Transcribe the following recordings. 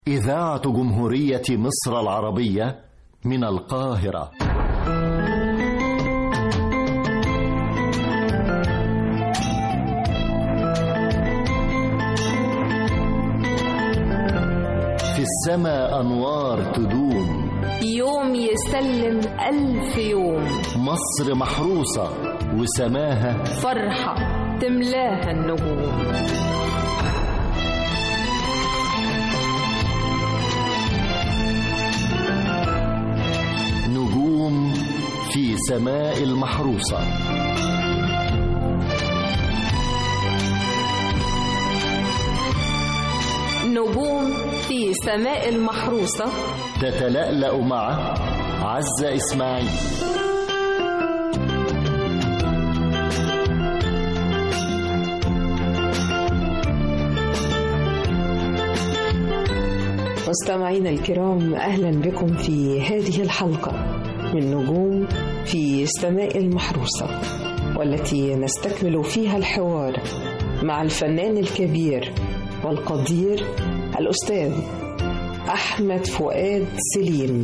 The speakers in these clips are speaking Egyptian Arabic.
إذاعة جمهورية مصر العربية من القاهرة في السماء أنوار تدوم يوم يسلم ألف يوم مصر محروسة وسماها فرحة تملاها النجوم نجوم في سماء المحروسة نجوم في سماء المحروسة تتلألأ مع عزة إسماعيل مستمعينا الكرام اهلا بكم في هذه الحلقه من نجوم في السماء المحروسه والتي نستكمل فيها الحوار مع الفنان الكبير والقدير الاستاذ احمد فؤاد سليم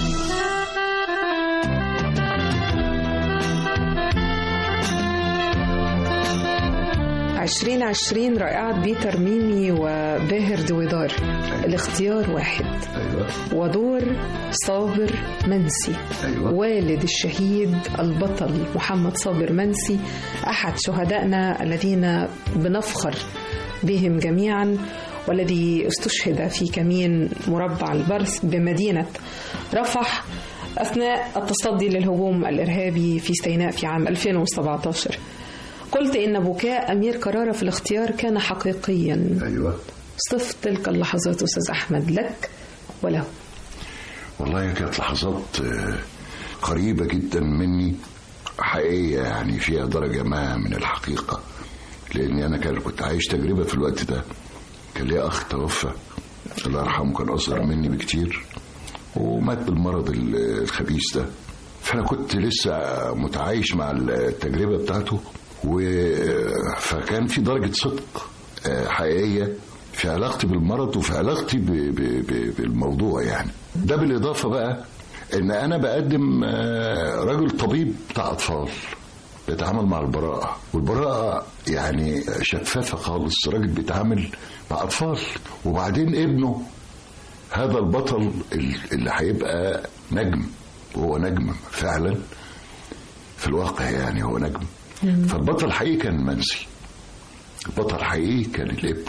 عشرين عشرين رائعة بيتر ميمي وباهر دويدار الاختيار واحد ايوه ودور صابر منسي أيوة. والد الشهيد البطل محمد صابر منسي أحد شهدائنا الذين بنفخر بهم جميعا والذي استشهد في كمين مربع البرس بمدينة رفح أثناء التصدي للهجوم الإرهابي في سيناء في عام 2017 قلت إن بكاء أمير كرارة في الاختيار كان حقيقيا ايوه صف تلك اللحظات أستاذ أحمد لك وله والله كانت لحظات آه، قريبة جدا مني حقيقية يعني فيها درجة ما من الحقيقة لأني أنا كان كنت عايش تجربة في الوقت ده كان ليا أخ توفى الله يرحمه كان أصغر مني بكتير ومات بالمرض ال- الخبيث ده فأنا كنت لسه متعايش مع التجربة بتاعته و فكان في درجة صدق آه، حقيقية في علاقتي بالمرض وفي علاقتي ب... ب... ب... بالموضوع يعني ده بالإضافة بقى إن أنا بقدم آه، راجل طبيب بتاع أطفال بيتعامل مع البراءة والبراءة يعني شفافة خالص راجل بيتعامل مع أطفال وبعدين ابنه هذا البطل ال- اللي هيبقى نجم وهو نجم فعلا في الواقع يعني هو نجم فالبطل حقيقي كان منسي البطل حقيقي كان الابن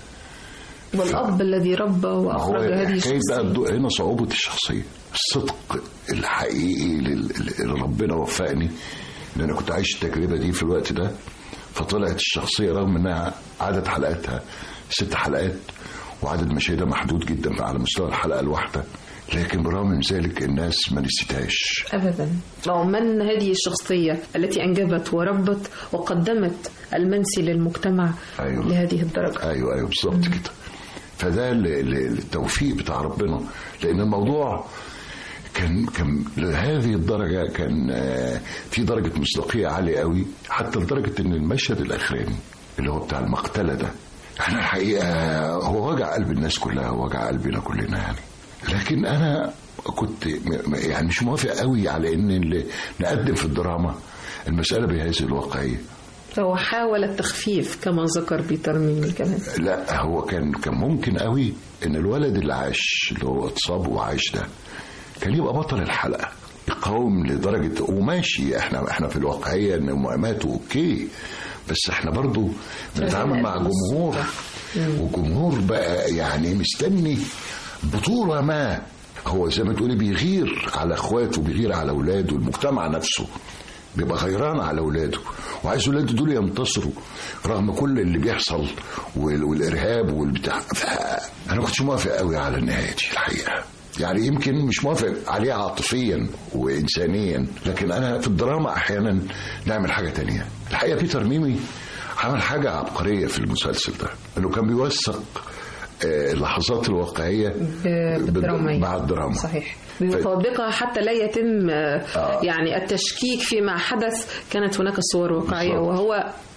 والأب الذي ربى ما هو وأخرج هذه حكاية بقى الشخصية الضوء هنا صعوبة الشخصية الصدق الحقيقي لل- اللي ربنا وفقني ان انا كنت عايش التجربة دي في الوقت ده فطلعت الشخصية رغم انها عدد حلقاتها ست حلقات وعدد مشاهدها محدود جدا على مستوى الحلقة الواحدة لكن برغم من ذلك الناس ما نسيتهاش أبدا أو من هذه الشخصية التي أنجبت وربت وقدمت المنسي للمجتمع أيوة. لهذه الدرجة ايوه ايوه بالظبط كده فده ال- ال- التوفيق بتاع ربنا لان الموضوع كان كان لهذه الدرجه كان آه، في درجه مصداقيه عاليه قوي حتى لدرجه ان المشهد الاخراني اللي هو بتاع المقتله ده احنا الحقيقه هو وجع قلب الناس كلها وجع قلبنا كلنا يعني لكن انا كنت م- م- يعني مش موافق قوي على ان اللي نقدم في الدراما المساله بهذه الواقعيه فهو حاول التخفيف كما ذكر بيتر ميمي كمان لا هو كان كان ممكن قوي ان الولد اللي عاش اللي هو اتصاب وعاش ده كان يبقى بطل الحلقه يقاوم لدرجه وماشي احنا احنا في الواقعيه ان ماتوا اوكي بس احنا برضو بنتعامل مع جمهور وجمهور بقى يعني مستني بطوله ما هو زي ما تقولي بيغير على اخواته بيغير على اولاده المجتمع نفسه بيبقى غيران على اولاده وعايز اولاده دول ينتصروا رغم كل اللي بيحصل وال- والارهاب والبتاع ف- انا ما كنتش موافق قوي على النهايه دي الحقيقه يعني يمكن مش موافق عليها عاطفيا وانسانيا لكن انا في الدراما احيانا نعمل حاجه تانية الحقيقه بيتر ميمي عمل حاجه عبقريه في المسلسل ده انه كان بيوثق آه، اللحظات الواقعيه ب- بالدرامية. مع الدراما صحيح بيطابقها حتى لا يتم آه، آه. يعني التشكيك فيما حدث كانت هناك صور واقعية بالظبط. وهو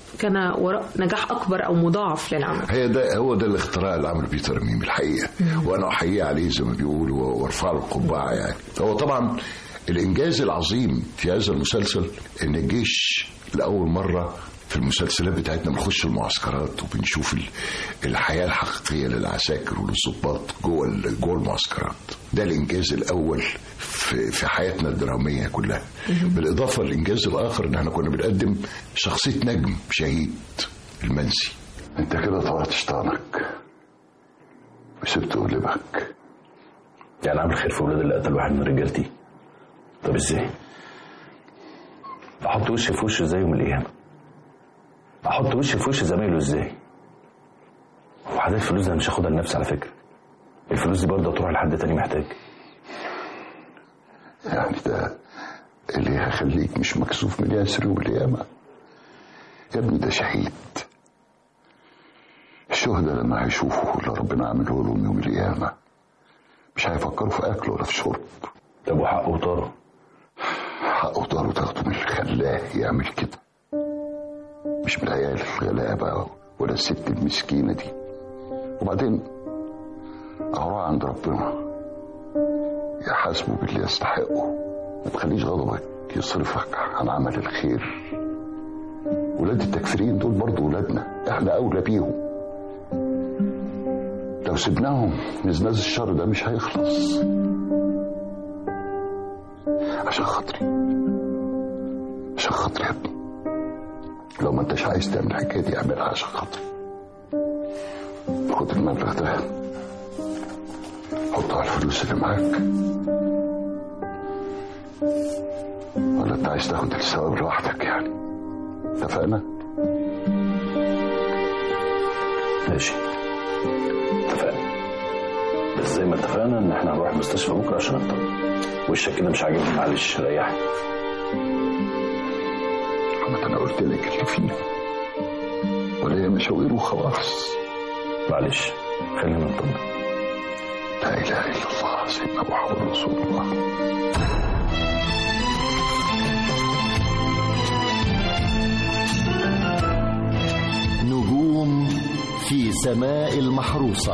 كان وراء نجاح اكبر او مضاعف للعمل هي ده هو ده الاختراع اللي عمله بيتر ميمي الحقيقه وانا احييه عليه زي ما بيقولوا وارفع له القبعه يعني هو طبعا الانجاز العظيم في هذا المسلسل ان الجيش لاول مره في المسلسلات بتاعتنا بنخش المعسكرات وبنشوف ال- الحياه الحقيقيه للعساكر وللضباط جوه ال- جوه المعسكرات ده الانجاز الاول في في حياتنا الدراميه كلها بالاضافه للانجاز الاخر ان احنا كنا بنقدم شخصيه نجم شهيد المنسي انت كده طلعت شيطانك وسبت قلبك يعني عامل خير في ولاد اللي قتل واحد من رجالتي طب ازاي؟ احط وشي في وش زيه من الايام احط وشي في وش زمايله ازاي؟ وحدات الفلوس دي انا مش هاخدها لنفسي على فكره الفلوس دي برضه هتروح لحد تاني محتاج يعني ده اللي هيخليك مش مكسوف من ياسر واليامة يا ابني ده شهيد الشهداء لما هيشوفوا اللي ربنا عامله لهم يوم القيامة مش هيفكروا في أكل ولا في شرب طب وحقه وطاره حقه ضهره تاخده من اللي خلاه يعمل كده مش من العيال الغلابة ولا الست المسكينة دي وبعدين أهو عند ربنا يحاسبه باللي يستحقه ما تخليش غضبك يصرفك عن عمل الخير ولاد التكفيرين دول برضه ولادنا احنا أولى بيهم لو سبناهم نزناز الشر ده مش هيخلص عشان خاطري عشان خاطري يا ابني لو ما انتش عايز تعمل الحكايه دي اعملها عشان خاطري خد المبلغ ده حطه على الفلوس اللي معاك ولا انت عايز تاخد الثواب لوحدك يعني اتفقنا؟ ماشي اتفقنا بس زي ما اتفقنا ان احنا هنروح المستشفى بكره عشان اطمن وشك كده مش عاجبني معلش ريحني محمد انا قلت لك اللي فيه ولا هي مشاوير وخلاص معلش خلينا نطمن لا اله الا الله سيدنا محمد رسول الله نجوم في سماء المحروسة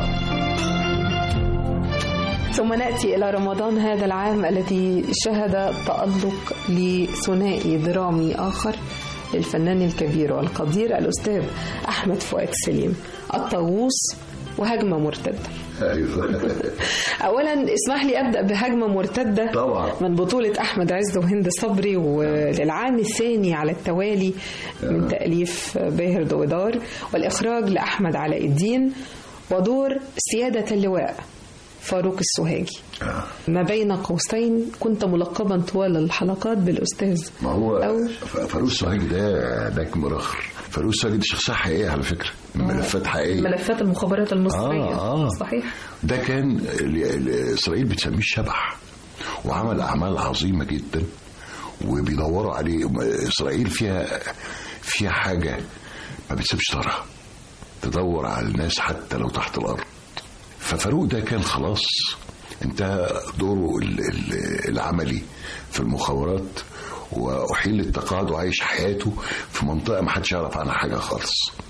ثم ناتي الى رمضان هذا العام الذي شهد تالق لثنائي درامي اخر للفنان الكبير والقدير الاستاذ احمد فؤاد سليم الطاووس وهجمه مرتده ايوه اولا اسمح لي ابدا بهجمه مرتده طبعا. من بطوله احمد عز وهند صبري وللعام الثاني على التوالي من تاليف باهر دويدار والاخراج لاحمد علاء الدين ودور سياده اللواء فاروق السوهاجي ما بين قوسين كنت ملقبا طوال الحلقات بالاستاذ ما هو أو ف- فاروق سوهاج ده نجم رخر فاروق سوهاج دي شخصيه حقيقيه على فكره ملفات حقيقيه ملفات المخابرات المصريه آه آه. صحيح ده كان ال- ال- اسرائيل بتسميه الشبح وعمل اعمال عظيمه جدا وبيدوروا عليه اسرائيل فيها فيها حاجه ما بتسيبش طارها تدور على الناس حتى لو تحت الارض ففاروق ده كان خلاص انتهى دوره ال- ال- العملي في المخابرات واحيل التقاعد وعايش حياته في منطقه ما حدش يعرف عنها حاجه خالص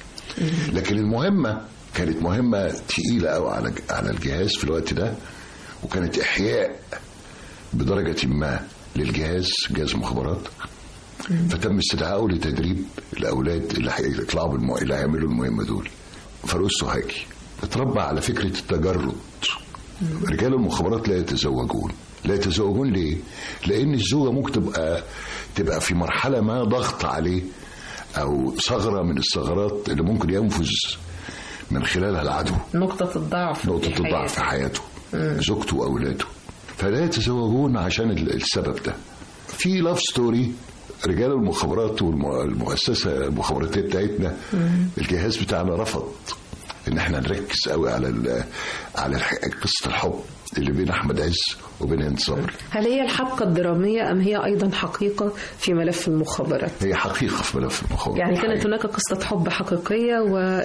لكن المهمه كانت مهمه تقيله قوي على على الجهاز في الوقت ده وكانت احياء بدرجه ما للجهاز جهاز المخابرات فتم استدعائه لتدريب الاولاد اللي هيطلعوا بالمو... اللي هيعملوا المهمه دول فاروق السوهاجي اتربى على فكره التجرد رجال المخابرات لا يتزوجون لا يتزوجون ليه؟ لان الزوجه ممكن تبقى تبقى في مرحله ما ضغط عليه او ثغره من الثغرات اللي ممكن ينفذ من خلالها العدو نقطه الضعف نقطة في الضعف في حياته. حياته زوجته وأولاده فلا يتزوجون عشان ال- السبب ده في لاف ستوري رجال المخابرات والمؤسسة المخابراتية بتاعتنا الجهاز بتاعنا رفض ان احنا نركز قوي على ال على الح- قصة الحب اللي بين احمد عز وبين هند صبري هل هي الحبكة الدرامية أم هي أيضا حقيقة في ملف المخابرات؟ هي حقيقة في ملف المخابرات يعني كانت حقيقة. هناك قصة حب حقيقية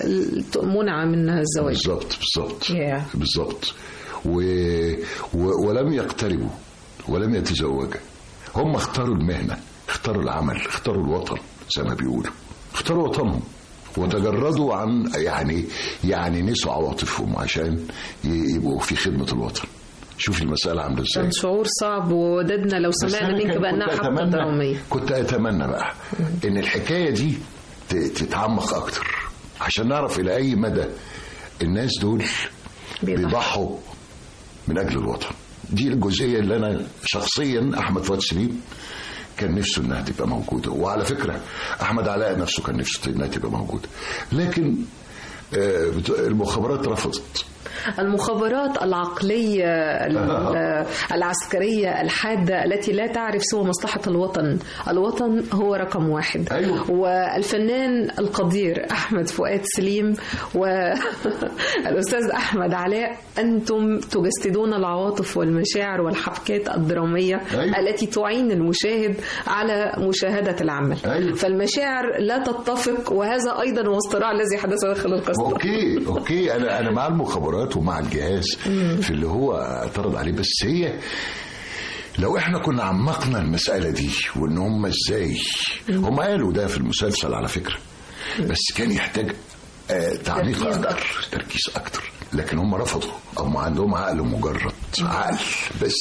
ومنع منها الزواج بالظبط بالظبط Yeah. بالظبط و... و... ولم يقتربوا ولم يتزوجا هم اختاروا المهنه اختاروا العمل اختاروا الوطن زي ما بيقولوا اختاروا وطنهم وتجردوا عن يعني يعني نسوا عواطفهم عشان ي- يبقوا في خدمه الوطن شوف المساله عامله ازاي كان شعور صعب ووددنا لو بس سمعنا أنا منك كان- بأنها كنت حبكة أتمنى- درامية كنت اتمنى بقى ان الحكايه دي ت- تتعمق اكتر عشان نعرف الى اي مدى الناس دول بيضحوا. بيضحوا من اجل الوطن دي الجزئيه اللي انا شخصيا احمد فؤاد سليم كان نفسه انها تبقى موجوده وعلى فكره احمد علاء نفسه كان نفسه انها تبقى موجوده لكن آه، بت- المخابرات رفضت المخابرات العقلية ال- العسكرية الحادة التي لا تعرف سوى مصلحة الوطن الوطن هو رقم واحد أيوة. والفنان القدير أحمد فؤاد سليم والأستاذ أحمد علاء أنتم تجسدون العواطف والمشاعر والحبكات الدرامية أيوة. التي تعين المشاهد على مشاهدة العمل أيوة. فالمشاعر لا تتفق وهذا أيضا هو الصراع الذي حدث داخل القصة اوكي اوكي انا انا مع المخابرات ومع الجهاز في اللي هو اعترض عليه بس هي لو احنا كنا عمقنا المساله دي وان هم ازاي هم قالوا ده في المسلسل على فكره بس كان يحتاج آه تعميق تركيز اكتر أكتر. تركيز اكتر لكن هم رفضوا هم عندهم عقل مجرد عقل بس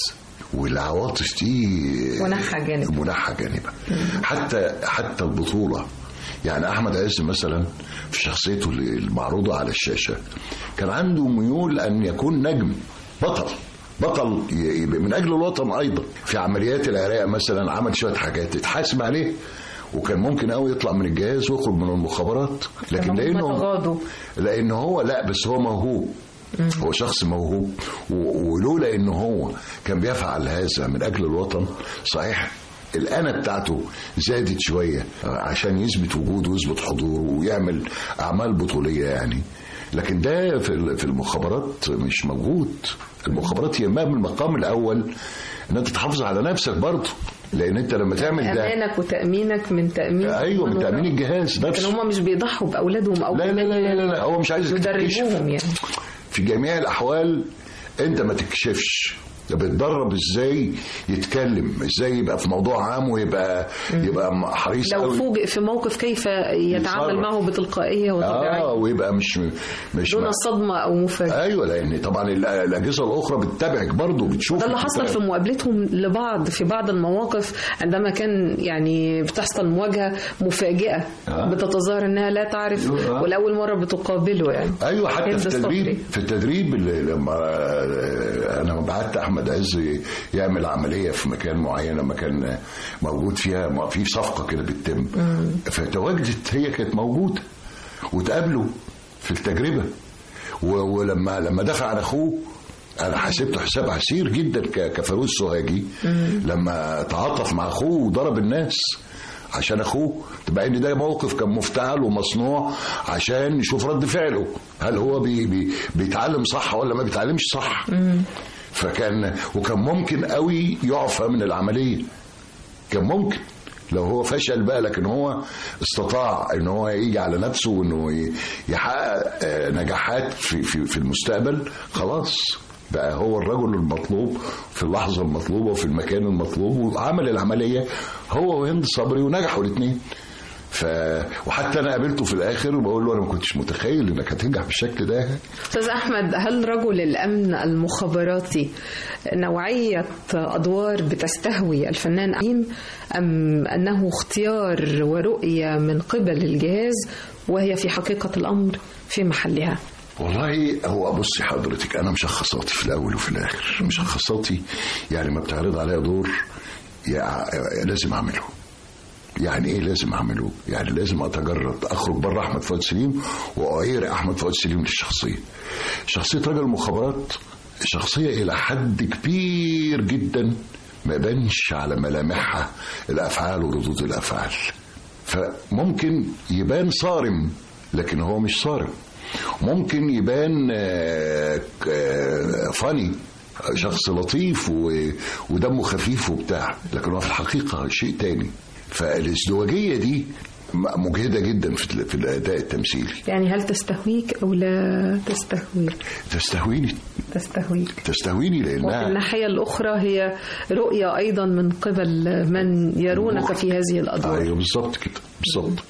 والعواطف دي منحى جانب. منحى جانبا حتى حتى البطوله يعني احمد عز مثلا في شخصيته اللي- المعروضه على الشاشه كان عنده ميول ان يكون نجم بطل بطل ي- يبقى من اجل الوطن ايضا في عمليات العراق مثلا عمل شويه حاجات اتحاسب عليه وكان ممكن قوي يطلع من الجهاز ويخرج من المخابرات لكن هم لانه تغاضوا. لان هو لا بس هو موهوب هو شخص موهوب و- ولولا ان هو كان بيفعل هذا من اجل الوطن صحيح الأنا بتاعته زادت شوية عشان يثبت وجوده ويثبت حضوره ويعمل أعمال بطولية يعني لكن ده في ال- في المخابرات مش موجود المخابرات هي من المقام الأول إن أنت تحافظ على نفسك برضه لأن أنت لما تعمل ده امانك وتامينك من تامين أيوه من تأمين الجهاز لكن نفسه هم مش بيضحوا باولادهم او لا لا لا لا, لا, لا هو مش عايز تكتشف يدربوهم يعني في جميع الاحوال انت ما تكشفش ده بيتدرب ازاي يتكلم ازاي يبقى في موضوع عام ويبقى يبقى حريص لو قوي فوجئ في موقف كيف يتعامل يتصرف. معه بتلقائيه اه وطبيعيه ويبقى مش مش دون ما- صدمه او مفاجاه ايوه لان طبعا ال- الاجهزه الاخرى بتتابعك برضه بتشوف ده اللي حصل في مقابلتهم لبعض في بعض المواقف عندما كان يعني بتحصل مواجهه مفاجئه آه. بتتظاهر انها لا تعرف آه. ولاول مره بتقابله يعني ايوه حتى هند في الصبري. التدريب في التدريب اللي لما آه، انا بعت احمد عز يعمل عمليه في مكان معين لما كان موجود فيها ما في صفقه كده بتتم فتواجدت هي كانت موجوده وتقابلوا في التجربه و- ولما لما دافع عن اخوه انا حسبته حساب عسير جدا ك- كفاروس سوهاجي لما تعاطف مع اخوه وضرب الناس عشان اخوه تبقى ان ده موقف كان مفتعل ومصنوع عشان نشوف رد فعله هل هو بي بي بيتعلم صح ولا ما بيتعلمش صح فكان وكان ممكن قوي يعفى من العمليه كان ممكن لو هو فشل بقى لكن هو استطاع ان هو يجي على نفسه وانه ي- يحقق آه، نجاحات في في في المستقبل خلاص بقى هو الرجل المطلوب في اللحظه المطلوبه وفي المكان المطلوب وعمل العمليه هو وهند صبري ونجحوا الاثنين ف وحتى انا قابلته في الاخر وبقول له انا ما كنتش متخيل انك هتنجح بالشكل ده استاذ احمد هل رجل الامن المخابراتي نوعيه ادوار بتستهوي الفنان عيم ام انه اختيار ورؤيه من قبل الجهاز وهي في حقيقه الامر في محلها والله هو بصي حضرتك انا مشخصاتي في الاول وفي الاخر مشخصاتي يعني ما بتعرض عليا دور يع- لازم اعمله يعني ايه لازم اعمله يعني لازم اتجرد اخرج بره احمد فؤاد سليم واغير احمد فؤاد سليم للشخصيه شخصيه رجل المخابرات شخصيه الى حد كبير جدا ما يبانش على ملامحها الافعال وردود الافعال فممكن يبان صارم لكن هو مش صارم ممكن يبان آه، آه، فاني شخص لطيف و- ودمه خفيف وبتاع لكن هو في الحقيقة شيء تاني فالازدواجية دي م- مجهدة جدا في ال- في الأداء التمثيلي يعني هل تستهويك او لا تستهويك تستهويني تستهويك تستهويني وفي لأنها الناحية الأخرى هي رؤية أيضا من قبل من يرونك في هذه الأدوار ايوه بالظبط كده بالظبط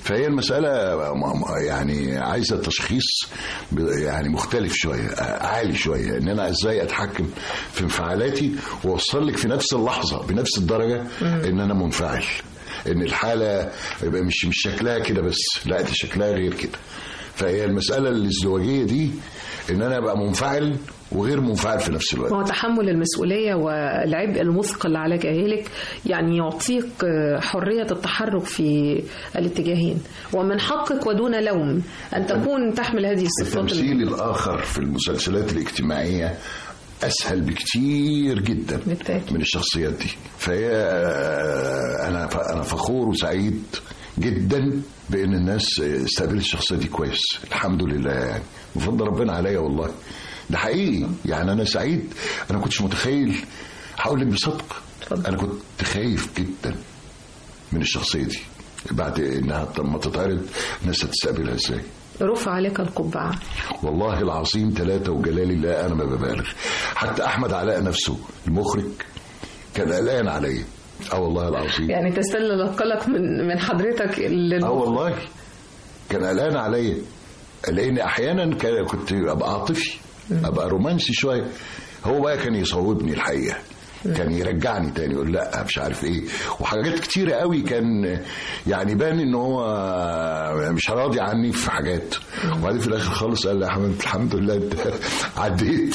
فهي المسألة م- م- يعني عايزة تشخيص ب- يعني مختلف شوية آه، عالي شوية ان انا ازاي اتحكم في انفعالاتي واوصل لك في نفس اللحظة بنفس الدرجة ان انا منفعل ان الحالة يبقى مش مش شكلها كده بس لا دي شكلها غير كده فهي المسألة الازدواجية دي ان انا ابقى منفعل وغير منفعل في نفس الوقت هو تحمل المسؤولية والعبء المثقل على كاهلك يعني يعطيك حرية التحرك في الاتجاهين ومن حقك ودون لوم أن تكون تحمل هذه الصفات التمثيل الآخر في المسلسلات الاجتماعية أسهل بكتير جدا بالتأكيد. من الشخصيات دي فهي آه، أنا أنا فخور وسعيد جدا بأن الناس استقبلت الشخصية دي كويس الحمد لله يعني بفضل ربنا عليا والله ده حقيقي يعني أنا سعيد أنا ما كنتش متخيل هقول لك بصدق اتفضل. أنا كنت خايف جدا من الشخصية دي بعد انها لما تتعرض الناس هتستقبلها ازاي رفع عليك القبعة والله العظيم ثلاثة وجلال الله أنا ما ببالغ حتى أحمد علاء نفسه المخرج كان قلقان عليا اه والله العظيم يعني تستل قلق من من حضرتك اللي اه والله كان قلقان عليا لأن أحيانا كان كنت أبقى عاطفي أبقى رومانسي شوية هو بقى كان يصوبني الحقيقة كان يرجعني تاني يقول لا مش عارف ايه وحاجات كتيرة قوي كان يعني بان ان هو مش راضي عني في حاجات وبعدين في الاخر خالص قال لي يا حمد الحمد لله انت عديت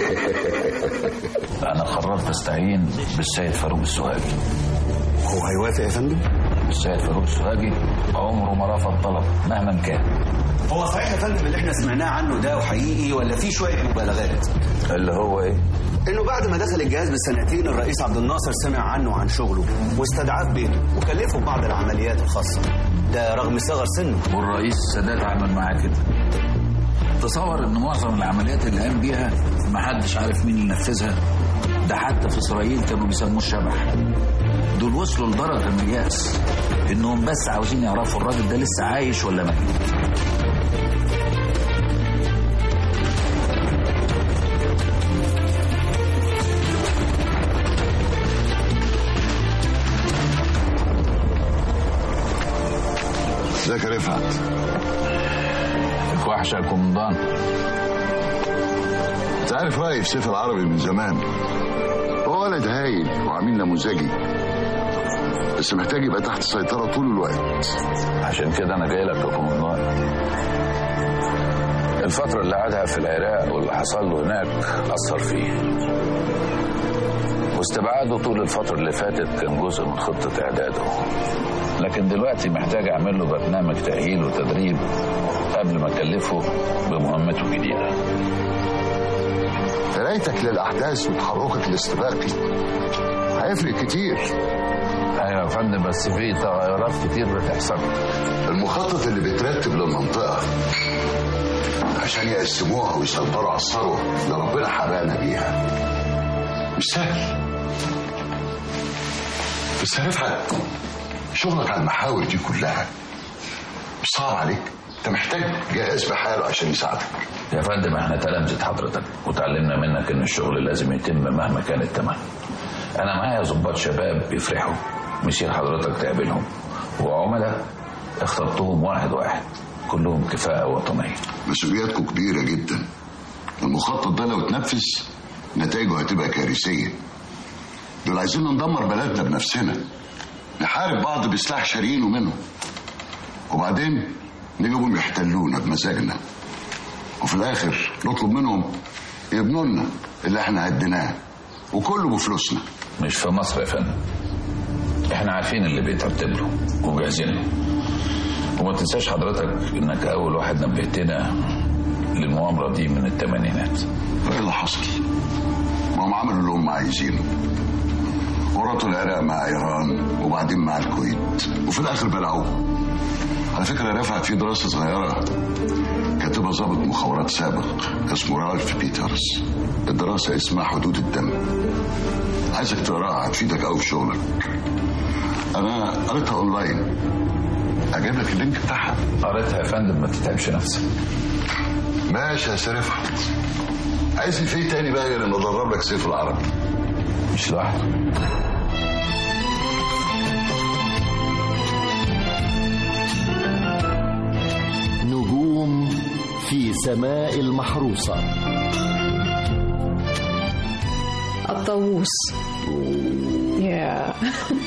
انا قررت استعين بالسيد فاروق السوهاجي هو هيوافق يا فندم؟ السيد فاروق السوهاجي عمره ما رفض طلب مهما كان هو صحيح يا فندم اللي احنا سمعناه عنه ده وحقيقي ولا في شويه مبالغات؟ اللي هو ايه انه بعد ما دخل الجهاز بسنتين الرئيس عبد الناصر سمع عنه وعن شغله واستدعاه في بيته وكلفه ببعض العمليات الخاصه ده رغم صغر سنه والرئيس السادات عمل معاه كده تصور ان معظم العمليات اللي قام بيها محدش عارف مين اللي نفذها ده حتى في اسرائيل كانوا بيسموه الشبح دول وصلوا لدرجه من الياس انهم بس عاوزين يعرفوا الراجل ده لسه عايش ولا ميت ازيك يا رفعت فيك وحشه يا كومندان انت عارف رايي في سيف العربي من زمان هو ولد هايل وعميل نموذجي بس محتاج يبقى تحت السيطرة طول الوقت عشان كده انا جاي لك يا كومندان الفترة اللي قعدها في العراق واللي حصل له هناك أثر فيه واستبعاده طول الفترة اللي فاتت كان جزء من خطة إعداده لكن دلوقتي محتاج أعمل له برنامج تأهيل وتدريب قبل ما أكلفه بمهمته الجديدة قرايتك للأحداث وتحركك الاستباقي هيفرق كتير أيوة يا فندم بس في تغيرات كتير بتحصل المخطط اللي بيترتب للمنطقة عشان يقسموها ويسيطروا على الثروة اللي ربنا حبانا بيها مش سهل بس يا رفعت شغلك على المحاور دي كلها مش صعب عليك انت محتاج جهاز بحاله عشان يساعدك يا فندم احنا تلامذة حضرتك وتعلمنا منك ان الشغل لازم يتم مهما كان الثمن انا معايا ضباط شباب بيفرحوا مسير حضرتك تقابلهم وعملاء اخترتهم واحد واحد كلهم كفاءة وطنية مسؤولياتكم كبيرة جدا المخطط ده لو اتنفذ نتائجه هتبقى كارثية دول عايزين ندمر بلدنا بنفسنا نحارب بعض بسلاح شاريينه منهم وبعدين نجيبهم يحتلونا بمزاجنا وفي الاخر نطلب منهم يبنوا لنا اللي احنا هديناه وكله بفلوسنا مش في مصر يا فندم احنا عارفين اللي بيترتب له وجاهزين له وما تنساش حضرتك انك اول واحد نبهتنا للمؤامرة دي من الثمانينات ايه اللي حصل؟ ما هم عملوا اللي هم عايزينه ورطوا العراق مع ايران وبعدين مع الكويت وفي الاخر بلعوه على فكره يا رفعت في دراسه صغيره كاتبها ضابط مخابرات سابق اسمه رالف بيترز الدراسه اسمها حدود الدم عايزك تقراها هتفيدك قوي في شغلك انا قريتها اونلاين اجيب لك اللينك بتاعها قريتها يا فندم ما تتعبش نفسك ماشي يا سيف رفعت عايز في ايه تاني بقى غير ان ادرب لك سيف العربي مش لوحده في سماء المحروسة الطاووس يا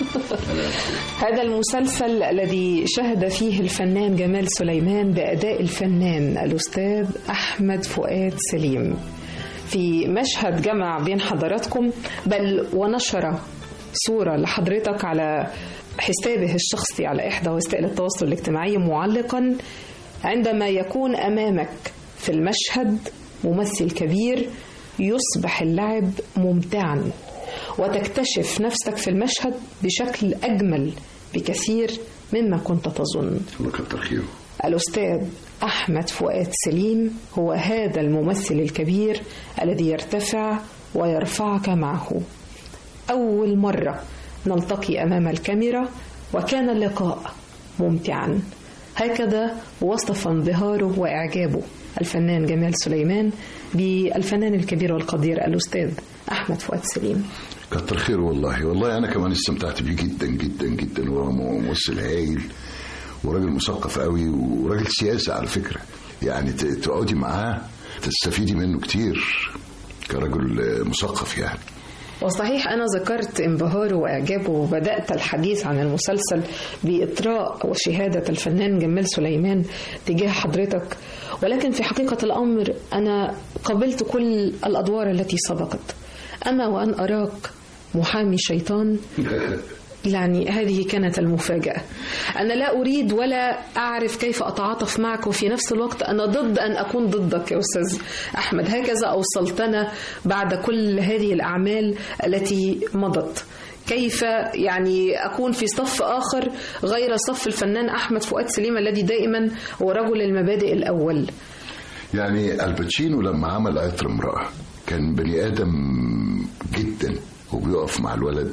هذا المسلسل الذي شهد فيه الفنان جمال سليمان بأداء الفنان الأستاذ أحمد فؤاد سليم في مشهد جمع بين حضراتكم بل ونشر صورة لحضرتك على حسابه الشخصي على إحدى وسائل التواصل الاجتماعي معلقا عندما يكون أمامك في المشهد ممثل كبير يصبح اللعب ممتعا وتكتشف نفسك في المشهد بشكل أجمل بكثير مما كنت تظن الله كتر خيره الأستاذ أحمد فؤاد سليم هو هذا الممثل الكبير الذي يرتفع ويرفعك معه أول مرة نلتقي أمام الكاميرا وكان اللقاء ممتعا هكذا وصف انبهاره وإعجابه الفنان جمال سليمان بالفنان الكبير والقدير الأستاذ أحمد فؤاد سليم كتر خيره والله والله انا كمان استمتعت بيه جدا جدا جدا وهو ممثل هايل وراجل مثقف قوي وراجل سياسي على فكره يعني ت- تقعدي معاه تستفيدي منه كتير كرجل آه، مثقف يعني وصحيح أنا ذكرت انبهاره وإعجابه وبدأت الحديث عن المسلسل بإطراء وشهادة الفنان جمال سليمان تجاه حضرتك ولكن في حقيقة الأمر أنا قبلت كل الأدوار التي سبقت أما وأن أراك محامي شيطان يعني هذه كانت المفاجأة أنا لا أريد ولا أعرف كيف أتعاطف معك وفي نفس الوقت أنا ضد أن أكون ضدك يا أستاذ أحمد هكذا أوصلتنا بعد كل هذه الأعمال التي مضت كيف يعني أكون في صف آخر غير صف الفنان أحمد فؤاد سليم الذي دائما هو رجل المبادئ الأول يعني الباتشينو لما عمل عطر امرأة كان بني آدم جدا وبيقف مع الولد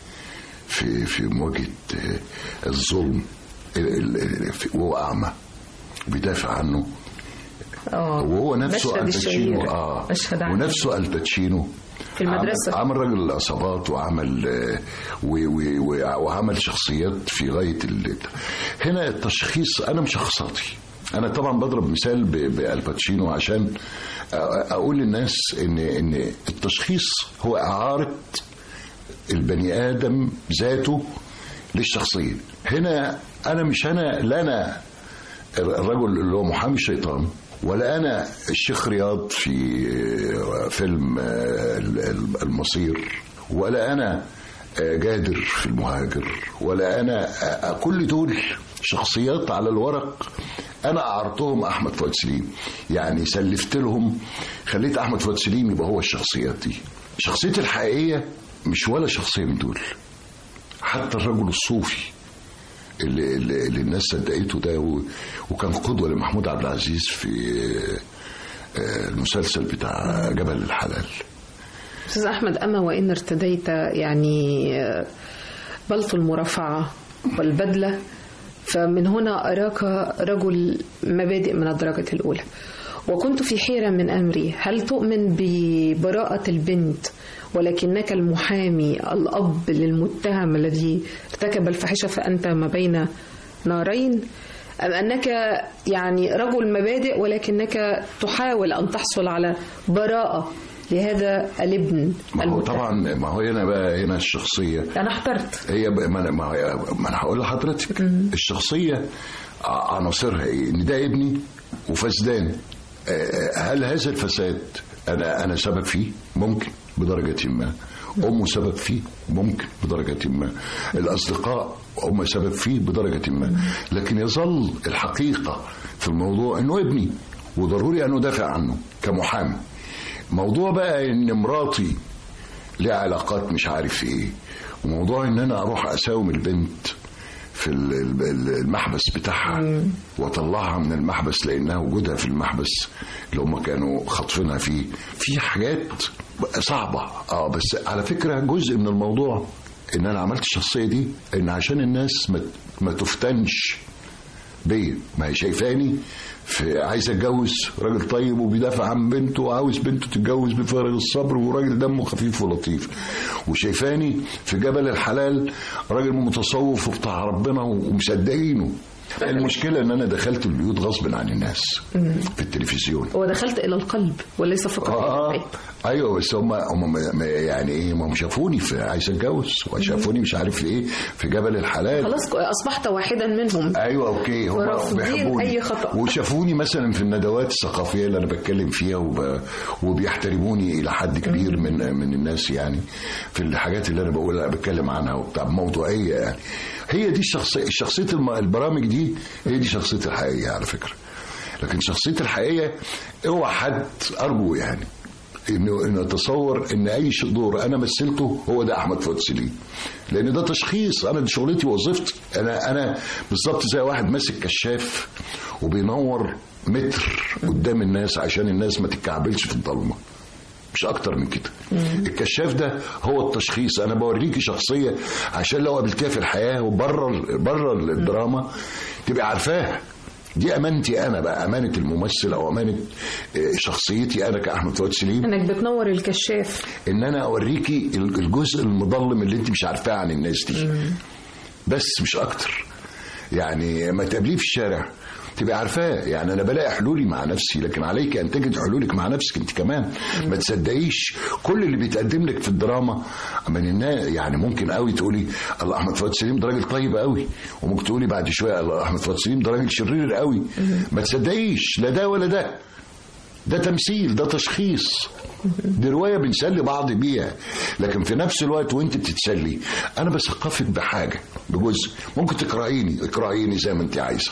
في في مواجهة آه، الظلم ال- ال- في- وهو أعمى بيدافع عنه آه وهو نفسه مشهد الباتشينو الشهير. اه مشهد عن- ونفسه الباتشينو في المدرسة. عمل, عمل راجل العصابات وعمل آه، و- و- و- وعمل شخصيات في غايه ال... هنا التشخيص انا مشخصاتي انا طبعا بضرب مثال ب- بالباتشينو عشان أ- اقول للناس ان ان التشخيص هو اعاره البني ادم ذاته للشخصيه هنا انا مش انا لا انا الرجل اللي هو محامي الشيطان ولا انا الشيخ رياض في فيلم المصير ولا انا جادر في المهاجر ولا انا كل دول شخصيات على الورق انا اعرضتهم احمد فؤاد سليم يعني سلفت لهم خليت احمد فؤاد سليم يبقى هو الشخصيات دي شخصيتي الحقيقيه مش ولا شخصيه من دول حتى الرجل الصوفي اللي, اللي اللي الناس صدقته ده و- وكان قدوه لمحمود عبد العزيز في آه، المسلسل بتاع جبل الحلال أستاذ أحمد أما وإن ارتديت يعني بلط المرافعة والبدلة فمن هنا أراك رجل مبادئ من الدرجة الأولى وكنت في حيرة من أمري هل تؤمن ببراءة البنت ولكنك المحامي الأب للمتهم الذي ارتكب الفاحشة فأنت ما بين نارين أم أنك يعني رجل مبادئ ولكنك تحاول أن تحصل على براءة لهذا الابن ما هو المتهم؟ طبعا ما هو هنا بقى هنا الشخصيه أنا احترت هي بقى ما انا ما هو- ما انا هقول لحضرتك الشخصيه ع- عناصرها ايه؟ ان ده ابني وفسدان آه، هل هذا الفساد انا انا سبب فيه؟ ممكن بدرجه ما امه سبب فيه ممكن بدرجه ما الاصدقاء هم سبب فيه بدرجه ما لكن يظل الحقيقه في الموضوع انه ابني وضروري ان ادافع عنه كمحامي موضوع بقى ان مراتي ليها علاقات مش عارف ايه وموضوع ان انا اروح اساوم البنت في ال- ال- المحبس بتاعها واطلعها من المحبس لانها وجودها في المحبس اللي هم كانوا خاطفينها فيه في حاجات صعبه اه بس على فكره جزء من الموضوع ان انا عملت الشخصيه دي ان عشان الناس ما ما تفتنش بيا ما هي شايفاني في عايز اتجوز راجل طيب وبيدافع عن بنته وعاوز بنته تتجوز بفارغ الصبر وراجل دمه خفيف ولطيف وشايفاني في جبل الحلال راجل متصوف وبتاع ربنا ومصدقينه المشكله ان انا دخلت البيوت غصب عن الناس في التلفزيون ودخلت الى القلب وليس فقط إلى اه البيت. ايوه بس هم هم ما- ما- يعني ايه هم شافوني في عايز اتجوز وشافوني مش عارف في ايه في جبل الحلال خلاص اصبحت واحدا منهم ايوه اوكي هم ورافضين بيحبوني أي خطأ. وشافوني مثلا في الندوات الثقافيه اللي انا بتكلم فيها وب... وبيحترموني الى حد كبير من من الناس يعني في الحاجات اللي انا بقول انا بتكلم عنها وبتاع موضوعيه يعني هي دي الشخصيه شخصيه الم... البرامج دي هي دي شخصيتي الحقيقيه على فكره لكن شخصيتي الحقيقيه اوعى حد ارجو يعني انه انه اتصور ان اي ش- دور انا مثلته هو ده احمد فؤاد سليم لان ده تشخيص انا دي شغلتي ووظيفتي انا انا بالظبط زي واحد ماسك كشاف وبينور متر قدام الناس عشان الناس ما تتكعبلش في الضلمه مش اكتر من كده الكشاف ده هو التشخيص انا بوريكي شخصيه عشان لو قابلتيها في الحياه وبره بره الدراما تبقى عارفاها دي امانتي انا بقى امانه الممثل او امانه آه، شخصيتي انا كاحمد فؤاد سليم انك بتنور الكشاف ان انا اوريكي الجزء المظلم اللي انت مش عارفاه عن الناس دي بس مش اكتر يعني ما تقابليه في الشارع تبقى عارفاه يعني انا بلاقي حلولي مع نفسي لكن عليك ان تجد حلولك مع نفسك انت كمان ما تصدقيش كل اللي بيتقدم لك في الدراما من الناس يعني ممكن قوي تقولي الله احمد فؤاد سليم ده راجل طيب قوي وممكن تقولي بعد شويه الله احمد فؤاد سليم ده راجل شرير قوي ما تصدقيش لا ده ولا ده ده تمثيل ده تشخيص دي روايه بنسلي بعض بيها لكن في نفس الوقت وانت بتتسلي انا بثقفك بحاجه بجزء ممكن تكرهيني اكرهيني زي ما انت عايزه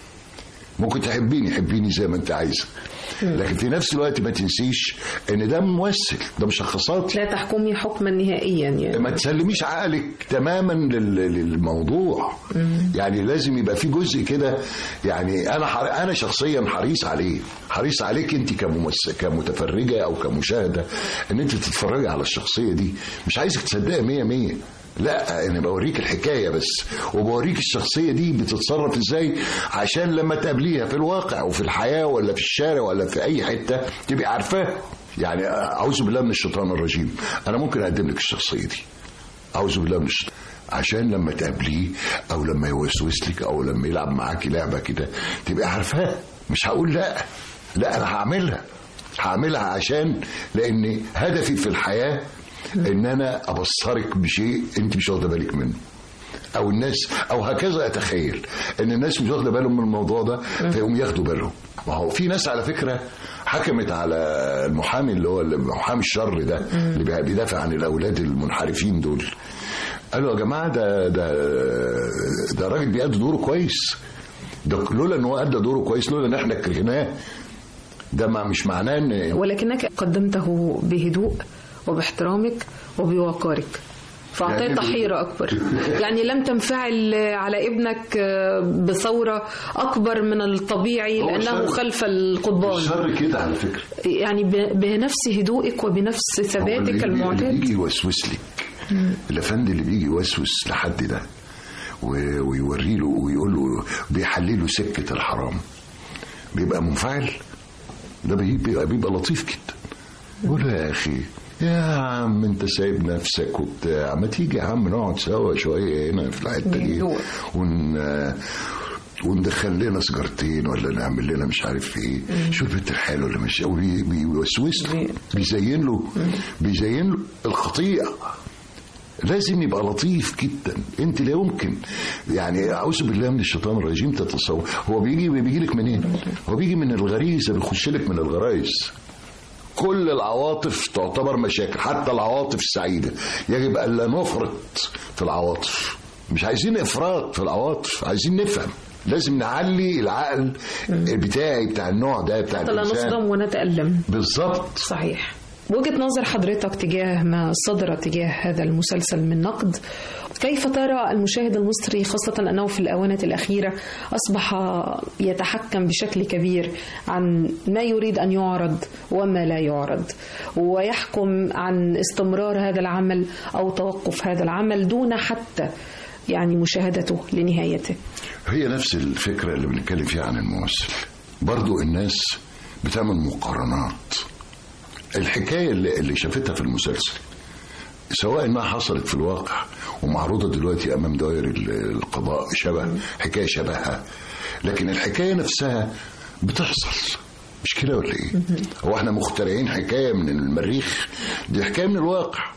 ممكن تحبيني حبيني زي ما انت عايزه لكن في نفس الوقت ما تنسيش ان ده ممثل ده مشخصاتي لا تحكمي حكما نهائيا يعني ما تسلميش عقلك تماما لل- للموضوع يعني لازم يبقى في جزء كده يعني انا حر... انا شخصيا حريص عليه حريص عليك انت كممثل كمتفرجه او كمشاهده ان انت تتفرجي على الشخصيه دي مش عايزك تصدقها 100 100 لا انا بوريك الحكايه بس وبوريك الشخصيه دي بتتصرف ازاي عشان لما تقابليها في الواقع وفي الحياه ولا في الشارع ولا في اي حته تبقي عارفاه يعني اعوذ بالله من الشيطان الرجيم انا ممكن اقدم لك الشخصيه دي اعوذ بالله من الشيطان عشان لما تقابليه او لما يوسوس لك او لما يلعب معاكي لعبه كده تبقى عارفاه مش هقول لا لا انا هعملها هعملها عشان لان هدفي في الحياه ان انا ابصرك بشيء انت مش واخده بالك منه او الناس او هكذا اتخيل ان الناس مش واخده بالهم من الموضوع ده فيقوم ياخدوا بالهم ما هو في ناس على فكره حكمت على المحامي اللي هو محامي الشر ده اللي بي- بيدافع عن الاولاد المنحرفين دول قالوا يا جماعه ده ده ده راجل بيأدي دوره كويس ده لولا ان هو ادى دوره كويس لولا ان احنا كرهناه ده ما مش معناه ان ولكنك قدمته بهدوء وباحترامك وبوقارك فأعطيت يعني- حيرة أكبر يعني لم تنفعل على ابنك بثورة أكبر من الطبيعي هو لأنه الشر- خلف القضبان الشر كده على فكره يعني ب- بنفس هدوئك وبنفس هو اللي ثباتك بيجي- اللي المعتاد بيجي يوسوس لك الافندي اللي بيجي يوسوس لحد ده و- ويوري له ويقول له بيحلي له سكه الحرام بيبقى منفعل ده بيبقى, بيبقى لطيف جدا يقول له يا اخي يا عم انت سايب نفسك وبتاع ما تيجي يا عم نقعد سوا شويه هنا في الحته دي بهدوء. ون وندخل لنا سجارتين ولا نعمل لنا مش عارف ايه شوف البنت الحلوه اللي ماشيه وبي- بيوسوس له بيزين له بيزين له الخطيئه لازم يبقى لطيف جدا انت لا يمكن يعني اعوذ بالله من الشيطان الرجيم تتصور هو بيجي بيجي لك منين هو بيجي من الغريزه بيخش لك من الغرايز كل العواطف تعتبر مشاكل حتى العواطف السعيده يجب الا نفرط في العواطف مش عايزين افراط في العواطف عايزين نفهم لازم نعلي العقل بتاعي بتاع النوع ده بتاع حتى لا الانسان نصدم ونتألم بالظبط صحيح وجهة نظر حضرتك تجاه ما صدر تجاه هذا المسلسل من نقد كيف ترى المشاهد المصري خاصة أنه في الآونة الأخيرة أصبح يتحكم بشكل كبير عن ما يريد أن يعرض وما لا يعرض ويحكم عن استمرار هذا العمل أو توقف هذا العمل دون حتى يعني مشاهدته لنهايته هي نفس الفكرة اللي بنتكلم فيها عن الممثل برضو الناس بتعمل مقارنات الحكاية اللي, اللي شافتها في المسلسل سواء انها حصلت في الواقع ومعروضه دلوقتي امام دوائر ال- القضاء شبه حكايه شبهها لكن الحكايه نفسها بتحصل مش كده ولا ايه؟ هو احنا مخترعين حكايه من المريخ دي حكايه من الواقع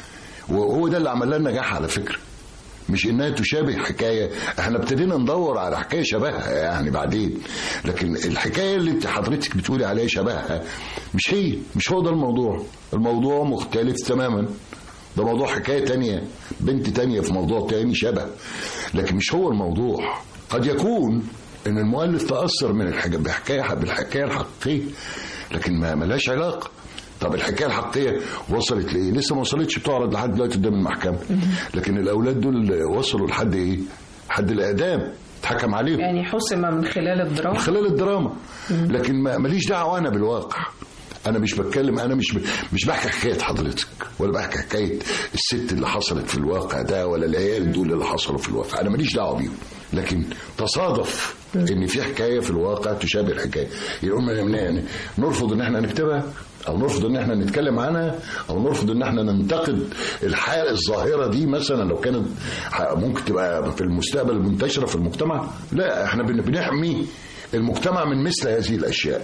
وهو ده اللي عمل لنا نجاح على فكره مش انها تشابه حكايه احنا ابتدينا ندور على حكايه شبهها يعني بعدين لكن الحكايه اللي انت حضرتك بتقولي عليها شبهها مش هي مش هو ده الموضوع الموضوع مختلف تماما ده موضوع حكايه تانية بنت تانية في موضوع تاني شبه لكن مش هو الموضوع قد يكون ان المؤلف تاثر من الحاجه بحكايه بالحكايه الحقيقيه لكن ما ملهاش علاقه طب الحكايه الحقيقيه وصلت لايه؟ لسه ما وصلتش بتعرض لحد دلوقتي قدام المحكمه لكن الاولاد دول وصلوا لحد ايه؟ لحد الاعدام اتحكم عليهم يعني حسم من خلال الدراما من خلال الدراما لكن ما ماليش دعوه انا بالواقع انا مش بتكلم انا مش ب... مش بحكي حكايه حضرتك ولا بحكي حكايه الست اللي حصلت في الواقع ده ولا العيال دول اللي حصلوا في الواقع انا ماليش دعوه بيهم لكن تصادف ان في حكايه في الواقع تشابه الحكايه يقول يعني نرفض ان احنا نكتبها او نرفض ان احنا نتكلم عنها او نرفض ان احنا ننتقد الحاله الظاهره دي مثلا لو كانت ح- ممكن تبقى في المستقبل منتشره في المجتمع لا احنا بن- بنحمي المجتمع من مثل هذه الاشياء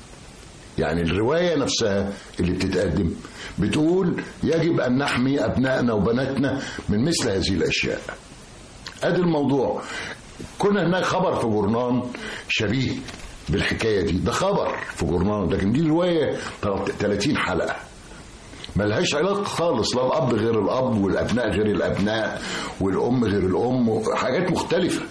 يعني الرواية نفسها اللي بتتقدم بتقول يجب أن نحمي أبنائنا وبناتنا من مثل هذه الأشياء أدي الموضوع كنا هناك خبر في جورنان شبيه بالحكاية دي ده خبر في جورنان لكن دي رواية 30 حلقة ملهاش علاقة خالص لا الأب غير الأب والأبناء غير الأبناء والأم غير الأم حاجات مختلفة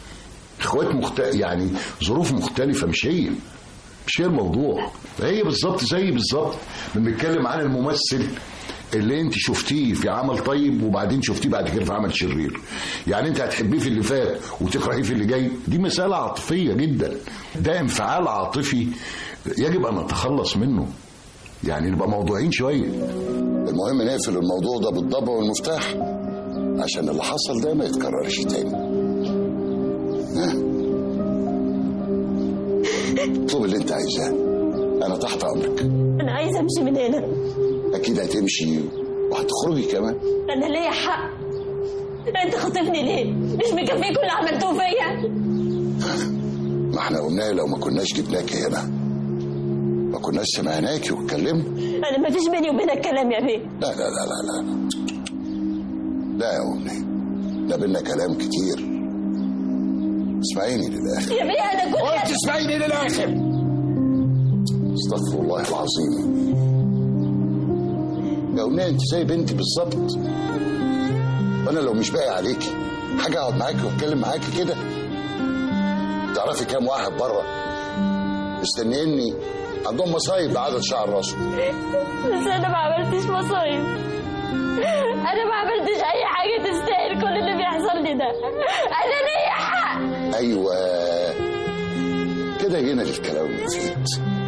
اخوات مخت... يعني ظروف مختلفة مش هي مش هي الموضوع هي بالظبط زي بالظبط بنتكلم عن الممثل اللي انت شفتيه في عمل طيب وبعدين شفتيه بعد كده في عمل شرير يعني انت هتحبيه في اللي فات وتكرهيه في اللي جاي دي مسألة عاطفية جدا ده انفعال عاطفي يجب ان نتخلص منه يعني نبقى موضوعين شوية المهم نقفل الموضوع ده بالضبع والمفتاح عشان اللي حصل ده ما يتكررش تاني ها اطلب اللي انت عايزاه انا تحت امرك انا عايزه امشي من هنا اكيد هتمشي وهتخرجي كمان انا ليا حق انت خاطفني ليه مش مكفيك اللي عملتوه فيا ما احنا قلنا لو ما كناش جبناكي هنا ما كناش سمعناكي واتكلمنا انا ما فيش بيني وبينك كلام يا بيه لا لا لا لا لا لا يا امي ده بينا كلام كتير اسمعيني للاخر يا بيه انا كنت قلت اسمعيني للاخر استغفر الله العظيم يا أمنية انت زي بنتي بالظبط وانا لو مش باقي عليكي حاجه اقعد معاكي واتكلم معاكي كده تعرفي كام واحد بره مستنيني عندهم مصايب بعدد شعر راسه بس انا ما عملتش مصايب انا ما عملتش اي حاجه تستاهل كل اللي بيحصل لي ده انا ليا حق ايوه كده جينا للكلام المفيد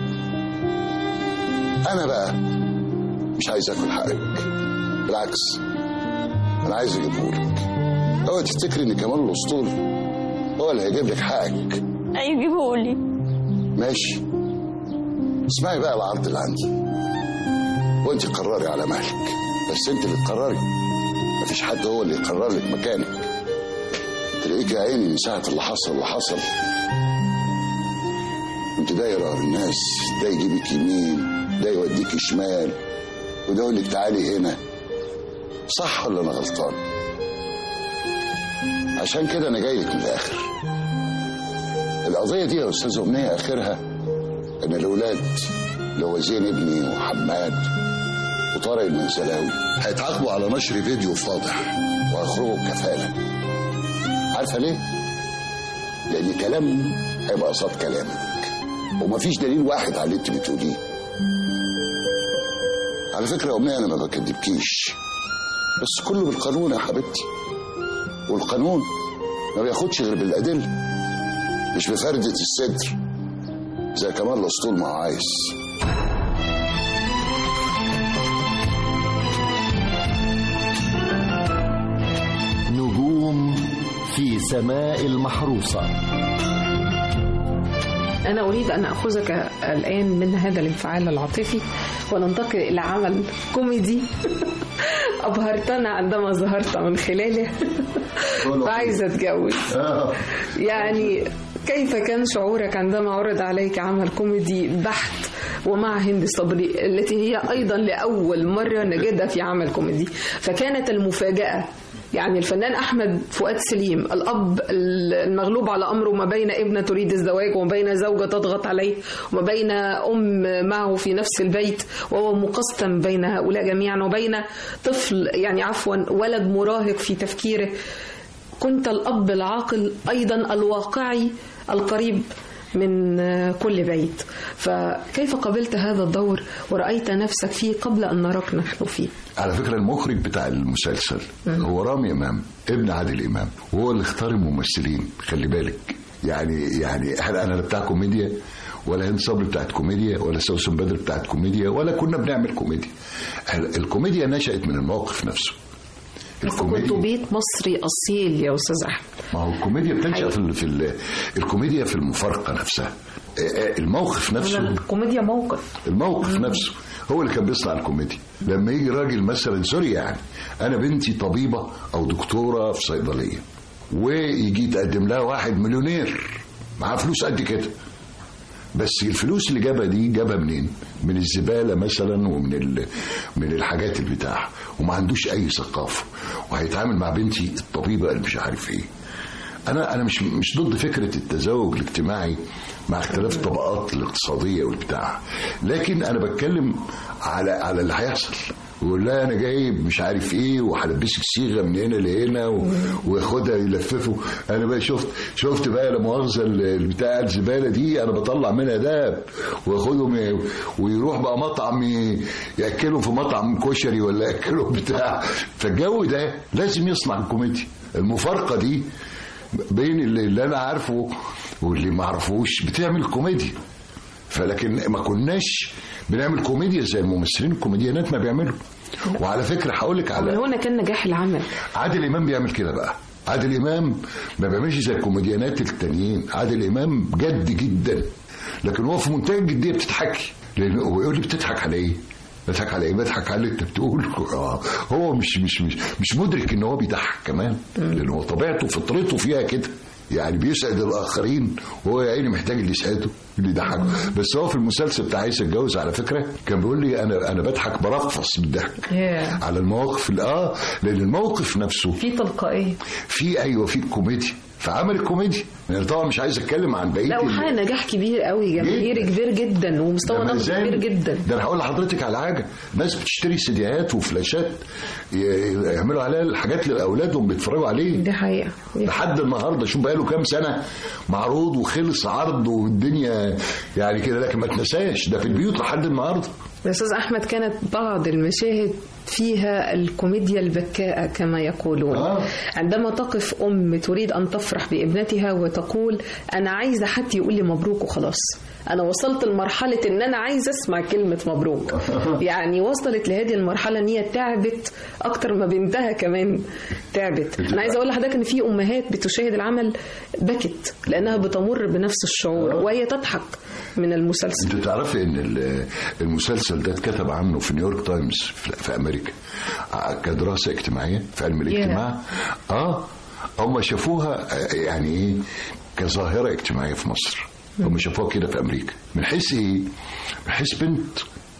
انا بقى مش عايز اكل حقك بالعكس انا عايز اجيبهولك اوعي تفتكري ان كمال الاسطول هو اللي هيجيب لك حقك ايوه جيبهولي ماشي اسمعي بقى العرض اللي عندي وانت قرري على مهلك بس انت اللي تقرري مفيش حد هو اللي يقرر لك مكانك تلاقيك يا عيني من ساعة اللي حصل اللي حصل انت دايرة ورا الناس ده يجيبك يمين ده يوديك شمال وده يقول لك تعالي هنا صح ولا انا غلطان عشان كده انا جاي لك من الاخر القضية دي يا أستاذ أمنية آخرها إن الأولاد اللي هو زين ابني وحماد وطارق المنزلاوي هيتعاقبوا على نشر فيديو فاضح وهيخرجوا بكفالة عارفة ليه؟ لأن كلام هيبقى قصاد كلامك ومفيش دليل واحد على اللي أنت بتقوليه على فكرة يا أمنية أنا ما بكدبكيش بس كله بالقانون يا حبيبتي والقانون ما بياخدش غير بالأدلة مش بفردة الصدر زي كمال الأسطول ما هو عايز نجوم في سماء المحروسة أنا أريد أن أخذك الآن من هذا الانفعال العاطفي وننتقل إلى عمل كوميدي أبهرتنا عندما ظهرت من خلاله وعايزة أتجوز يعني كيف كان شعورك عندما عرض عليك عمل كوميدي بحت ومع هند صبري التي هي أيضا لأول مرة نجدها في عمل كوميدي فكانت المفاجأة يعني الفنان أحمد فؤاد سليم الأب المغلوب على أمره ما بين ابنة تريد الزواج وما بين زوجة تضغط عليه وما بين أم معه في نفس البيت وهو مقسم بين هؤلاء جميعا وبين طفل يعني عفوا ولد مراهق في تفكيره كنت الأب العاقل أيضا الواقعي القريب من كل بيت فكيف قبلت هذا الدور ورأيت نفسك فيه قبل أن نراك نحن فيه على فكرة المخرج بتاع المسلسل هو رامي إمام ابن عادل إمام وهو اللي اختار الممثلين خلي بالك يعني يعني احنا انا لا بتاع كوميديا ولا هند صبري بتاعت كوميديا ولا سوسن بدر بتاعت كوميديا ولا كنا بنعمل كوميديا الكوميديا نشأت من الموقف نفسه كنتوا بيت مصري اصيل يا استاذ احمد ما هو الكوميديا بتنشا في ال- في ال- الكوميديا في المفارقه نفسها آه، آه، الموقف نفسه الكوميديا موقف الموقف نفسه هو اللي كان بيصنع الكوميديا لما يجي راجل مثلا سوري يعني انا بنتي طبيبه او دكتوره في صيدليه ويجي يتقدم لها واحد مليونير معاه فلوس قد كده بس الفلوس اللي جابها دي جابها منين؟ من الزباله مثلا ومن ال... من الحاجات اللي بتاعها وما عندوش اي ثقافه وهيتعامل مع بنتي الطبيبه اللي مش عارف ايه. انا انا مش مش ضد فكره التزاوج الاجتماعي مع اختلاف الطبقات الاقتصاديه والبتاع لكن انا بتكلم على على اللي هيحصل ويقول لها انا جايب مش عارف ايه وهلبسك صيغه من هنا لهنا و- وياخدها يلففه انا بقى شفت شفت بقى لا مؤاخذه ال- بتاع الزباله دي انا بطلع منها دهب واخدهم ي- ويروح بقى مطعم ي- ياكلهم في مطعم كشري ولا ياكلهم بتاع فالجو ده لازم يصنع الكوميديا المفارقه دي بين اللي, اللي انا عارفه واللي ما اعرفوش بتعمل كوميديا فلكن ما كناش بنعمل كوميديا زي الممثلين الكوميديانات ما بيعملوا وعلى فكره هقول لك من على هنا كان نجاح العمل عادل امام بيعمل كده بقى عادل امام ما بيعملش زي الكوميديانات التانيين عادل امام جد جدا لكن هو في منتهى الجديه بتضحكي لان هو يقول لي بتضحك على ايه؟ بضحك على ايه؟ بضحك على اللي انت بتقوله آه، هو مش مش مش مش مدرك ان هو بيضحك كمان لان هو طبيعته فطرته فيها كده يعني بيسعد الاخرين وهو يا عيني محتاج اللي يسعده اللي يضحكه بس هو في المسلسل بتاع عايز اتجوز على فكره كان بيقول لي انا انا بضحك برفص بالضحك ياه. على المواقف ال- اه لان الموقف نفسه في تلقائيه في ايوه في كوميديا فعمل الكوميديا يعني طبعا مش عايز اتكلم عن بقيه لا ال- وحقق نجاح كبير قوي جماهيري كبير جدا ومستوى ده نقد ميزان. كبير جدا ده انا هقول لحضرتك على حاجه ناس بتشتري سيديهات وفلاشات ي- يعملوا عليها الحاجات لاولادهم بيتفرجوا عليه دي حقيقه لحد النهارده شوف بقاله كام سنه معروض وخلص عرض والدنيا يعني كده لكن ما تنساش ده في البيوت لحد النهارده يا استاذ احمد كانت بعض المشاهد فيها الكوميديا البكاء كما يقولون آه. عندما تقف ام تريد ان تفرح بابنتها وتقول انا عايزه حد يقول لي مبروك وخلاص انا وصلت لمرحله ان انا عايزه اسمع كلمه مبروك يعني وصلت لهذه المرحله ان هي تعبت اكتر ما بنتها كمان تعبت انا عايزه اقول لحضرتك ان في امهات بتشاهد العمل بكت لانها بتمر بنفس الشعور وهي تضحك من المسلسل انت تعرفي ان ال- المسلسل ده اتكتب عنه في نيويورك تايمز في في امريكا ع- كدراسه اجتماعيه في علم الاجتماع اه هم شافوها آه، يعني ايه كظاهره اجتماعيه في مصر هم شافوها كده في امريكا من حيث ايه؟ من حيث بنت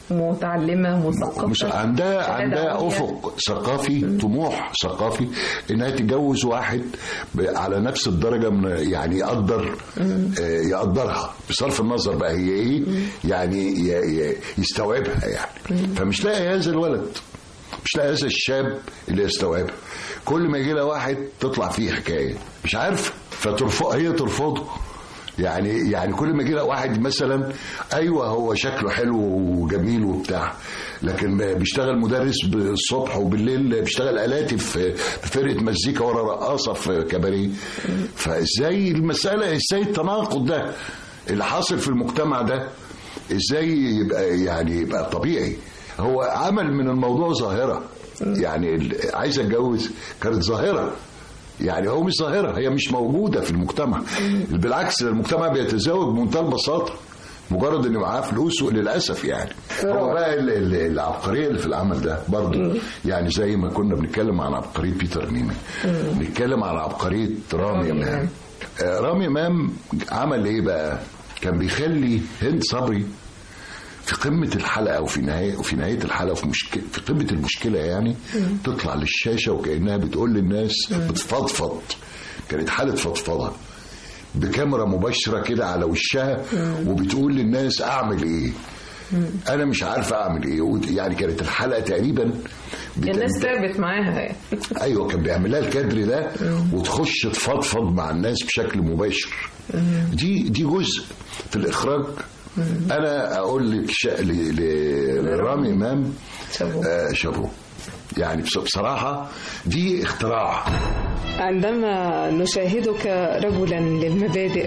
متعلمه مثقفه مش عندها شهادة عندها عليا. افق ثقافي طموح ثقافي انها تتجوز واحد ب- على نفس الدرجه من يعني يقدر آه، يقدرها بصرف النظر بقى هي ايه يعني ي- ي- يستوعبها يعني فمش لاقي هذا الولد مش لاقي هذا الشاب اللي يستوعبها كل ما يجي لها واحد تطلع فيه حكايه مش عارفه فترفض هي ترفضه يعني يعني كل ما يجي لها واحد مثلا ايوه هو شكله حلو وجميل وبتاع لكن بيشتغل مدرس بالصبح وبالليل بيشتغل الاتي في في فرقه مزيكا ورا رقاصه في كباريه فازاي المساله ازاي التناقض ده اللي حاصل في المجتمع ده ازاي يبقى يعني يبقى طبيعي هو عمل من الموضوع ظاهره يعني ال- عايز اتجوز كانت ظاهره يعني هو مش ظاهرة هي مش موجودة في المجتمع بالعكس المجتمع بيتزاوج بمنتهى البساطة مجرد ان معاه فلوس للاسف يعني هو بقى ال- ال- العبقريه اللي في العمل ده برضه يعني زي ما كنا بنتكلم عن عبقريه بيتر ميمي نتكلم عن عبقريه رامي امام آه، رامي امام عمل ايه بقى كان بيخلي هند صبري في قمة الحلقة وفي نهاية وفي نهاية الحلقة في مشكلة في قمة المشكلة يعني تطلع للشاشة وكأنها بتقول للناس بتفضفض كانت حالة فضفضة بكاميرا مباشرة كده على وشها وبتقول للناس أعمل إيه أنا مش عارفة أعمل إيه ود- يعني كانت الحلقة تقريبا بت- الناس تعبت معاها ايوه كان بيعمل لها الكادر ده وتخش تفضفض مع الناس بشكل مباشر دي دي جزء في الاخراج انا اقول لك شا... ل... ل... لرامي امام شابوه. آه شابوه يعني بص- بصراحه دي اختراع عندما نشاهدك رجلا للمبادئ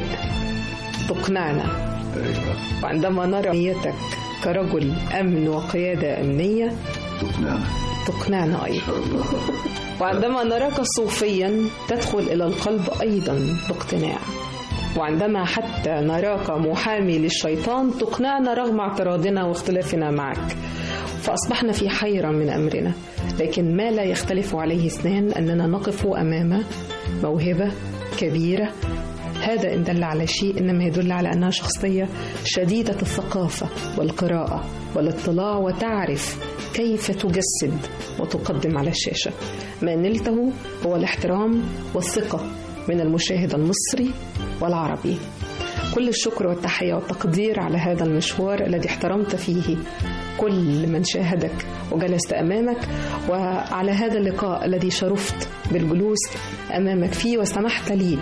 تقنعنا وعندما نرى نيتك كرجل أمن وقيادة أمنية تقنعنا تقنعنا أيضا وعندما نراك صوفيا تدخل إلى القلب أيضا باقتناع وعندما حتى نراك محامي للشيطان تقنعنا رغم اعتراضنا واختلافنا معك فأصبحنا في حيرة من أمرنا لكن ما لا يختلف عليه اثنان أننا نقف أمام موهبة كبيرة هذا إن دل على شيء إنما يدل على أنها شخصية شديدة الثقافة والقراءة والاطلاع وتعرف كيف تجسد وتقدم على الشاشة ما نلته هو الاحترام والثقة من المشاهد المصري والعربي كل الشكر والتحية والتقدير على هذا المشوار الذي احترمت فيه كل من شاهدك وجلست أمامك وعلى هذا اللقاء الذي شرفت بالجلوس أمامك فيه وسمحت لي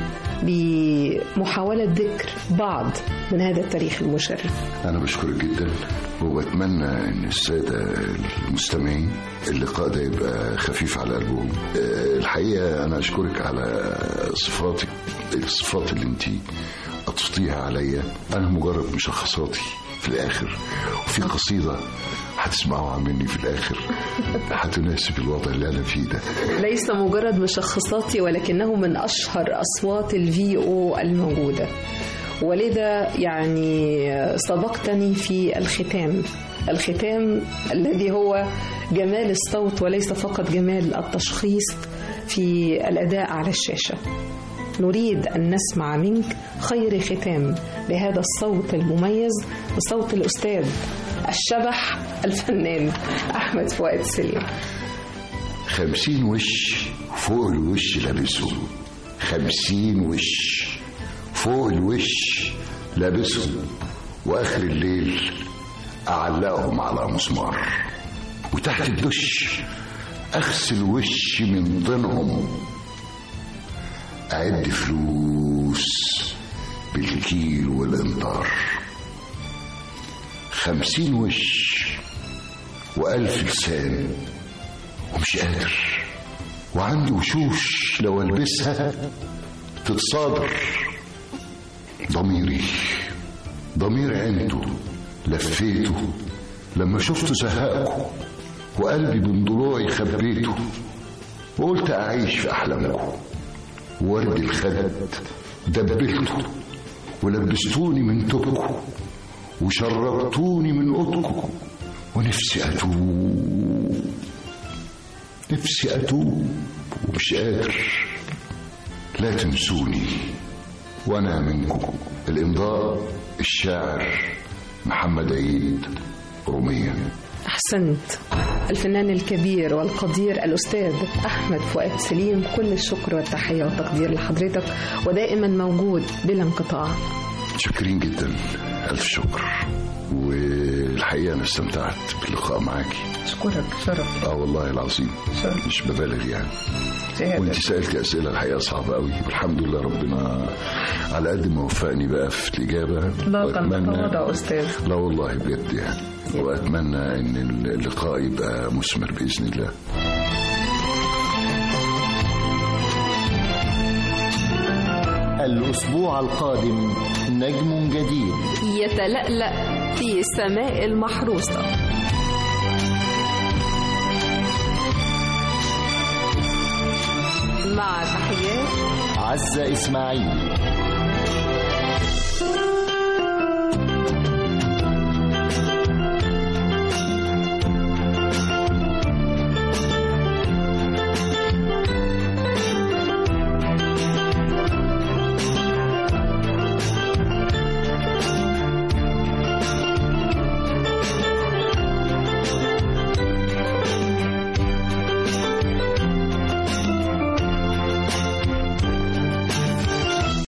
بمحاولة ذكر بعض من هذا التاريخ المشرف انا بشكرك جدا وبتمنى ان الساده المستمعين اللقاء ده يبقى خفيف على قلبهم آه، الحقيقه انا اشكرك على صفاتك الصفات اللي انت اضفتيها عليا انا مجرد مشخصاتي في الاخر وفي قصيده هتسمعوها مني في الاخر هتناسب الوضع اللي انا فيه ده ليس مجرد مشخصاتي ولكنه من أشهر أصوات الفي أو الموجودة ولذا يعني سبقتني في الختام الختام الذي هو جمال الصوت وليس فقط جمال التشخيص في الأداء على الشاشة نريد أن نسمع منك خير ختام بهذا الصوت المميز بصوت الأستاذ الشبح الفنان أحمد فؤاد سليم خمسين وش فوق الوش لابسه خمسين وش فوق الوش لابسه واخر الليل اعلقهم على مسمار وتحت الدش اغسل وشي من ضنهم اعد فلوس بالكيلو والامطار خمسين وش والف لسان ومش قادر وعندي وشوش لو البسها تتصادر ضميري ضمير عنده لفيته لما شفته زهقكم وقلبي من ضلوعي خبيته وقلت أعيش في أحلامكم ورد الخد دبلته ولبستوني من توبكم وشربتوني من قطكم ونفسي أتوب نفسي أتوب ومش قادر لا تنسوني وأنا منكم الإمضاء الشاعر محمد عيد رومية أحسنت الفنان الكبير والقدير الأستاذ أحمد فؤاد سليم كل الشكر والتحية والتقدير لحضرتك ودائما موجود بلا انقطاع شاكرين جدا ألف شكر والحقيقة أنا استمتعت باللقاء معاكي أشكرك شرف اه والله العظيم شرف. مش ببالغ يعني شهادة. وانت سالتي اسئله الحقيقه صعبه قوي والحمد لله ربنا على قد ما وفقني بقى في الاجابه لا كان وأتمنى- تواضع أستاذ لا والله بجد يعني واتمنى ان اللقاء يبقى مثمر باذن الله الأسبوع القادم نجم جديد يتلألأ في السماء المحروسة مع تحيات عزة إسماعيل